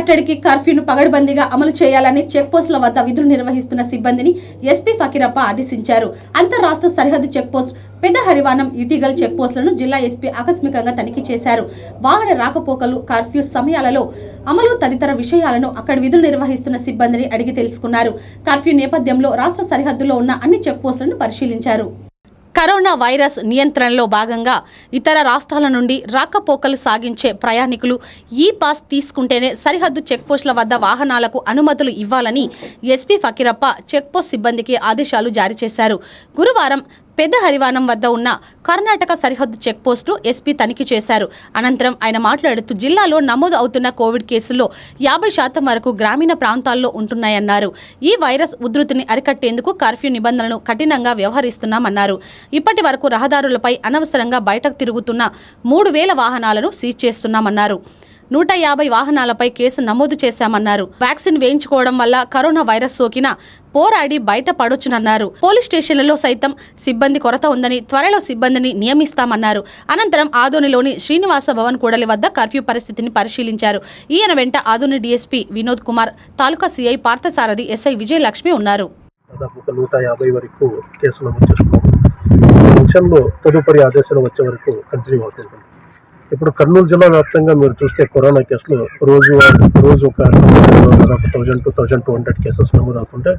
కట్టడికి కర్ఫ్యూను పగడ్బందీగా అమలు చేయాలని చెక్ పోస్టుల వద్ద విధులు నిర్వహిస్తున్న సిబ్బందిని ఎస్పీ ఫకీరప్ప ఆదేశించారు అంతర్రాష్ట్ర సరిహద్దు చెక్ పోస్ట్ పెద్ద హరివానం ఇటీగల్ చెక్ పోస్టులను జిల్లా ఎస్పీ ఆకస్మికంగా తనిఖీ చేశారు వాహన రాకపోకలు కర్ఫ్యూ సమయాలలో అమలు తదితర విషయాలను అక్కడ విధులు నిర్వహిస్తున్న సిబ్బందిని అడిగి తెలుసుకున్నారు కర్ఫ్యూ నేపథ్యంలో రాష్ట్ర సరిహద్దులో ఉన్న అన్ని చెక్ పోస్టులను పరిశీలించారు కరోనా వైరస్ నియంత్రణలో భాగంగా ఇతర రాష్ట్రాల నుండి రాకపోకలు సాగించే ప్రయాణికులు ఈ పాస్ తీసుకుంటేనే సరిహద్దు చెక్పోస్టుల వద్ద వాహనాలకు అనుమతులు ఇవ్వాలని ఎస్పీ ఫకీరప్ప చెక్పోస్ట్ సిబ్బందికి ఆదేశాలు జారీ చేశారు గురువారం పెద్ద హరివానం వద్ద ఉన్న కర్ణాటక సరిహద్దు చెక్పోస్టు ఎస్పీ తనిఖీ చేశారు అనంతరం ఆయన మాట్లాడుతూ జిల్లాలో నమోదు అవుతున్న కోవిడ్ కేసుల్లో యాభై శాతం వరకు గ్రామీణ ప్రాంతాల్లో ఉంటున్నాయన్నారు ఈ వైరస్ ఉధృతిని అరికట్టేందుకు కర్ఫ్యూ నిబంధనలను కఠినంగా వ్యవహరిస్తున్నామన్నారు ఇప్పటి వరకు రహదారులపై అనవసరంగా బయటకు తిరుగుతున్న మూడు వేల వాహనాలను సీజ్ చేస్తున్నామన్నారు నూట యాభై వాహనాలపై కేసు నమోదు చేశామన్నారు వ్యాక్సిన్ వేయించుకోవడం వల్ల కరోనా వైరస్ సోకిన పోరాడి బయట పడొచ్చునన్నారు పోలీస్ స్టేషన్లలో సైతం సిబ్బంది కొరత ఉందని త్వరలో సిబ్బందిని నియమిస్తామన్నారు అనంతరం ఆదోనిలోని శ్రీనివాస భవన్ కూడలి వద్ద కర్ఫ్యూ పరిస్థితిని పరిశీలించారు ఈయన వెంట Adoni DSP Vinod Kumar taluka CI Parthasarathi SI Vijayalakshmi ఉన్నారు దాదాపు ఒక నూట యాభై వరకు కేసులు నమోదు చేసుకున్నాము ఫంక్షన్లో తదుపరి ఆదేశాలు వచ్చే వరకు కంటిన్యూ అవుతుంది ఇప్పుడు కర్నూలు జిల్లా వ్యాప్తంగా మీరు చూస్తే కరోనా కేసులు రోజు రోజు ఒక దాదాపు thousand two thousand two hundred cases నమోదు అవుతుంటే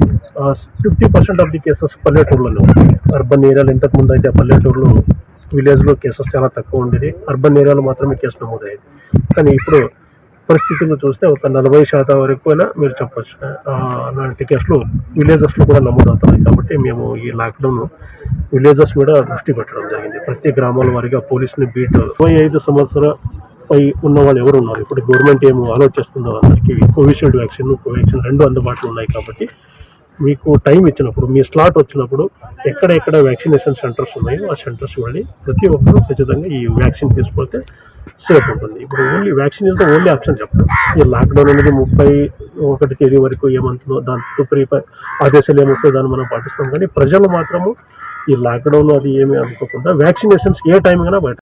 fifty percent of the cases పల్లెటూర్లలో అర్బన్ ఏరియాలు ఇంతకుముందు అయితే పల్లెటూరులో విలేజ్లో కేసెస్ చాలా తక్కువ ఉండేది అర్బన్ ఏరియాలో మాత్రమే కేసు నమోదయ్యేది కానీ ఇప్పుడు పరిస్థితులు చూస్తే ఒక నలభై శాతం వరకు అయినా మీరు చెప్పొచ్చు ఆ, అలాంటి కేసులు విలేజెస్లో కూడా నమోదవుతున్నాయి కాబట్టి మేము ఈ లాక్డౌన్ విలేజెస్ మీద దృష్టి పెట్టడం జరిగింది ప్రతి గ్రామాల వారిగా పోలీసుని బీట్ ఇరవై ఐదు సంవత్సరాల పై ఉన్న వాళ్ళు ఎవరు ఉన్నారు ఇప్పుడు గవర్నమెంట్ ఏమో ఆలోచిస్తుందో అందరికీ కోవిషీల్డ్ వ్యాక్సిన్ కోవాక్సిన్ రెండు అందుబాటులో ఉన్నాయి కాబట్టి మీకు టైం ఇచ్చినప్పుడు మీ స్లాట్ వచ్చినప్పుడు ఎక్కడ ఎక్కడ వ్యాక్సినేషన్ సెంటర్స్ ఉన్నాయో ఆ సెంటర్స్ వెళ్ళి ప్రతి ఒక్కరూ ఖచ్చితంగా ఈ వ్యాక్సిన్ తీసుకుంటే సేఫ్ ఉంటుంది ఇప్పుడు ఓన్లీ వ్యాక్సిన్ వెళ్తే ఓన్లీ ఆప్షన్ చెప్పడం ఈ లాక్డౌన్ అనేది ముప్పై ఒకటి తేదీ వరకు ఏమంటుందో దాని తదుపరి ప- ఆదేశాలు ఏమవుతుందో దాన్ని మనం పాటిస్తాం కానీ ప్రజలు మాత్రము ఈ లాక్డౌన్ అది ఏమీ అనుకోకుండా వ్యాక్సినేషన్స్ ఏ టైం అయినా బయట